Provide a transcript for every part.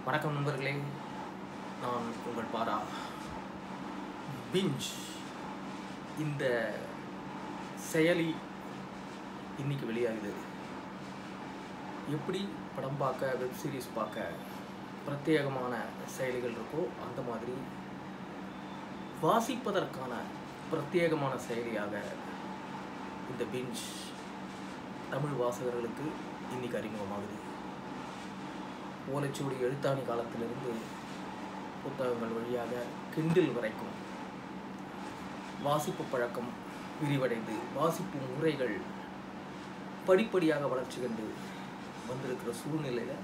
வணக்கம் நண்பர்களே நான் உங்கள் பாரா பிஞ்ச் இந்த செயலி இன்னைக்கு வெளியாகுது எப்படி படம் பார்க்க வெப் சீரிஸ் பார்க்க பிரத்யேகமான செயலிகள் இருக்கோ அந்த மாதிரி வாசிப்பதற்கான பிரத்யேகமான செயலியாக இந்த பிஞ்ச் தமிழ் வாசகர்களுக்கு இன்னைக்கு அறிமுகமாகுது ஓலைச்சுவடி எழுத்தாணி காலத்திலிருந்து புத்தகங்கள் வழியாக கிண்டில் வரைக்கும் வாசிப்பு பழக்கம் விரிவடைந்து வாசிப்பு முறைகள் படிப்படியாக வளர்ச்சி கண்டு வந்திருக்கிற சூழ்நிலையில்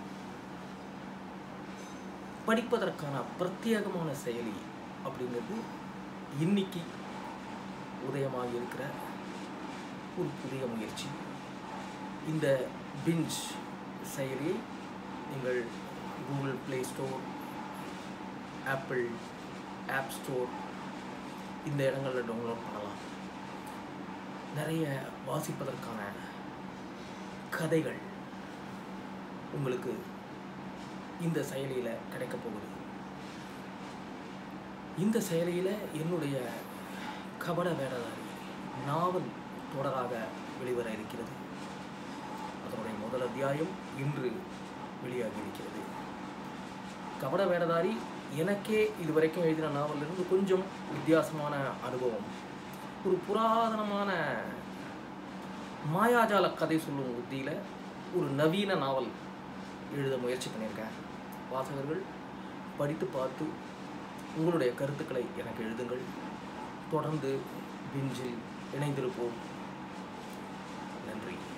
படிப்பதற்கான பிரத்யேகமான செயலி அப்படிங்கிறது இன்னைக்கு உதயமாகி இருக்கிற ஒரு புதிய முயற்சி இந்த பிஞ்ச் செயலியை நீங்கள் Google Play Store Apple App Store இந்த இடங்களில் டவுன்லோட் பண்ணலாம் நிறைய வாசிப்பதற்கான கதைகள் உங்களுக்கு இந்த செயலியில் கிடைக்க போகுது இந்த செயலியில் என்னுடைய கபட வேடதாரி நாவல் தொடராக வெளிவர இருக்கிறது அதனுடைய முதல் அத்தியாயம் இன்று வெளியாகி இருக்கிறது கபட வேடதாரி எனக்கே இதுவரைக்கும் எழுதின நாவலிருந்து கொஞ்சம் வித்தியாசமான அனுபவம் ஒரு புராதனமான மாயாஜால கதை சொல்லும் உத்தியில் ஒரு நவீன நாவல் எழுத முயற்சி பண்ணியிருக்கேன் வாசகர்கள் படித்து பார்த்து உங்களுடைய கருத்துக்களை எனக்கு எழுதுங்கள் தொடர்ந்து பிஞ்சில் இணைந்திருப்போம் நன்றி